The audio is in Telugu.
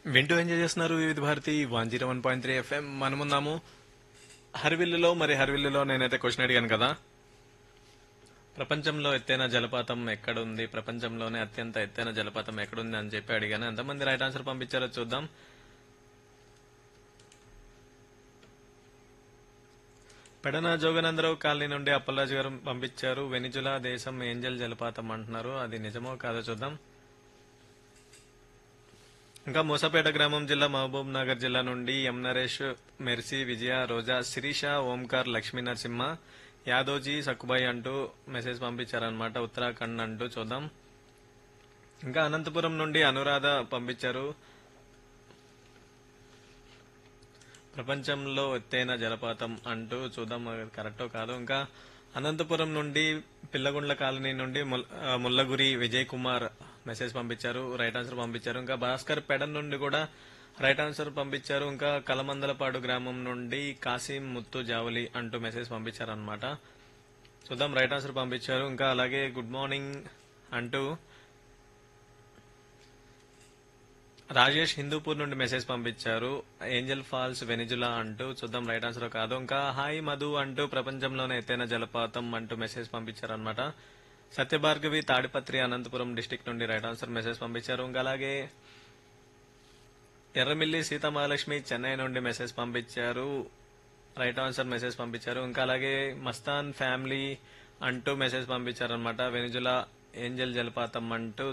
వింటూ ఎంజాయ్ చేస్తున్నారు Vividh Bharati one zero one point three FM మనమున్నాము హరివిల్లులో మరి హరివిల్లులో నేనైతే క్వశ్చన్ అడిగాను కదా ప్రపంచంలో ఎత్తైన జలపాతం ఎక్కడుంది ప్రపంచంలోనే అత్యంత ఎత్తైన జలపాతం ఎక్కడుంది అని చెప్పి అడిగాను ఎంతమంది రైట్ ఆన్సర్ పంపించారో చూద్దాం పెడన జోగనందరావు కాలనీ నుండి అప్పలరాజు గారు పంపించారు వెనిజులా దేశం ఏంజల్ జలపాతం అంటున్నారు అది నిజమో కాదో చూద్దాం ఇంకా మూసపేట గ్రామం జిల్లా మహబూబ్ నగర్ జిల్లా నుండి ఎం నరేష్ మెర్సీ విజయ రోజా శిరీష ఓంకార్ లక్ష్మీ నరసింహ యాదోజీ సక్కుబాయి అంటూ మెసేజ్ పంపించారనమాట ఉత్తరాఖండ్ అంటూ చూద్దాం ఇంకా అనంతపురం నుండి అనురాధ పంపించారు ప్రపంచంలో ఎత్తైన జలపాతం అంటూ చూద్దాం అది కరెక్టో కాదు ఇంకా అనంతపురం నుండి పిల్లగుండ్ల కాలనీ నుండి ముల్- ఆ, ముల్లగురి విజయ్ కుమార్ మెసేజ్ పంపించారు రైట్ ఆన్సర్ పంపించారు ఇంకా భాస్కర్ పెడన్ నుండి కూడా రైట్ ఆన్సర్ పంపించారు ఇంకా కలమందలపాడు గ్రామం నుండి కాసిం ముత్తు జావలి అంటూ మెసేజ్ పంపించారు అనమాట చూద్దాం రైట్ ఆన్సర్ పంపించారు ఇంకా అలాగే గుడ్ మార్నింగ్ అంటూ రాజేష్ హిందూపూర్ నుండి మెసేజ్ పంపించారు ఏంజల్ ఫాల్స్ వెనిజులా అంటూ చూద్దాం రైట్ ఆన్సర్ కాదు ఇంకా హాయ్ మధు అంటూ ప్రపంచంలోనే ఎత్తైన జలపాతం అంటూ మెసేజ్ పంపించారు అనమాట సత్యభార్గవి తాడిపత్రి అనంతపురం డిస్టిక్ నుండి రైట్ ఆన్సర్ మెసేజ్ పంపించారు ఇంకా అలాగే ఎర్రమిల్లి సీతామహాలక్ష్మి చెన్నై నుండి మెసేజ్ పంపించారు రైట్ ఆన్సర్ మెసేజ్ పంపించారు ఇంకా అలాగే మస్తాన్ ఫ్యామిలీ అంటూ మెసేజ్ పంపించారు అనమాట వెనిజులా ఏంజల్ జలపాతం అంటూ